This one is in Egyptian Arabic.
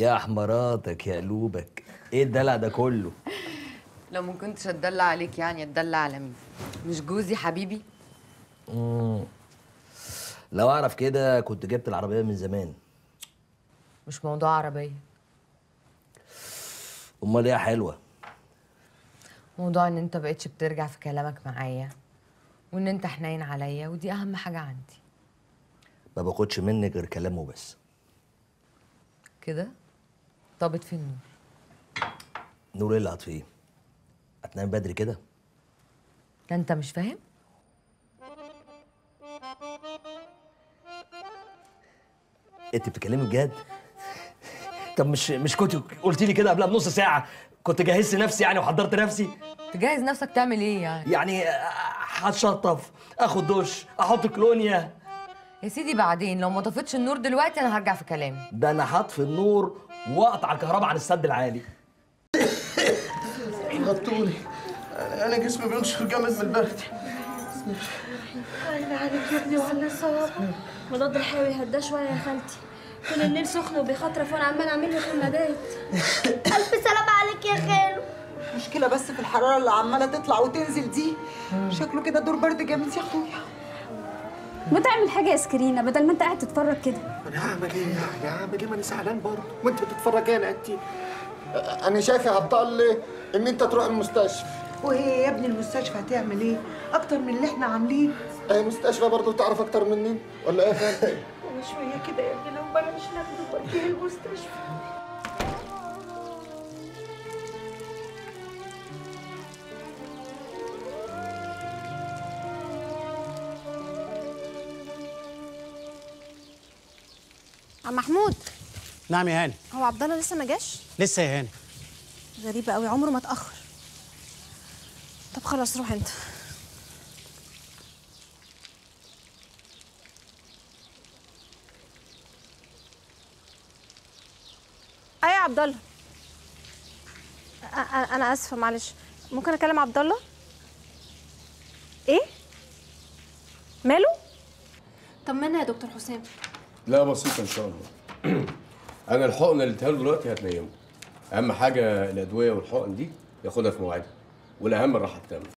يا حمراتك يا قلوبك ايه الدلع ده كله لو ما كنتش اتدلع عليك يعني اتدلع على مين مش جوزي حبيبي مم. لو اعرف كده كنت جبت العربيه من زمان مش موضوع عربيه امال ايه يا حلوه موضوع ان انت بقيتش بترجع في كلامك معايا وان انت حنين عليا ودي اهم حاجه عندي ما باخدش منك غير كلامه بس كده طابت في النور نور ايه اللي هتفيه هتنام بدري كده ده انت مش فاهم انت بتتكلمي بجد طب مش مش كنت قلت لي كده قبلها بنص ساعه كنت جهزت نفسي يعني وحضرت نفسي تجهز نفسك تعمل ايه يعني يعني هتشطف اخد دش احط كلونيا يا سيدي بعدين لو ما طفتش النور دلوقتي انا هرجع في كلامي ده انا هطفي النور واقطع الكهرباء عن السد العالي غطوني انا جسمي بينشر جامد من البرد عيني عليك يا ابني وعلى الصواب مضاد الحيوي هدا شويه يا خالتي طول الليل سخن وبيخطرف وانا عمال اعمل له كمادات ألف سلام عليك يا خالو مشكلة بس في الحرارة اللي عمالة تطلع وتنزل دي شكله كده دور برد جامد يا اخويا ما تعمل حاجه يا سكرينه بدل ما انت قاعد تتفرج كده انا هعمل ايه يعني هعمل ايه ما انا زعلان برضه وانت بتتفرج انا انت انا شايف يا عبد الله ان انت تروح المستشفى وهي يا ابني المستشفى هتعمل ايه؟ أكتر من اللي احنا عاملين اي مستشفى برضه تعرف اكتر مني ولا ايه يا خالتي وشوية كده يا ابني لو بلاش ناخده وديه المستشفى عم محمود نعم يا هاني هو عبد الله لسه ما جاش لسه يا هاني غريبه قوي عمره ما اتاخر طب خلاص روح انت ايوه يا عبد الله أ- أ- انا اسفه معلش ممكن اكلم عبد الله ايه ماله طمنا يا دكتور حسام لا بسيطة إن شاء الله أنا الحقنة اللي اديها له دلوقتي هتنيمه أهم حاجة الأدوية والحقن دي ياخدها في مواعيدها والأهم الراحة التامة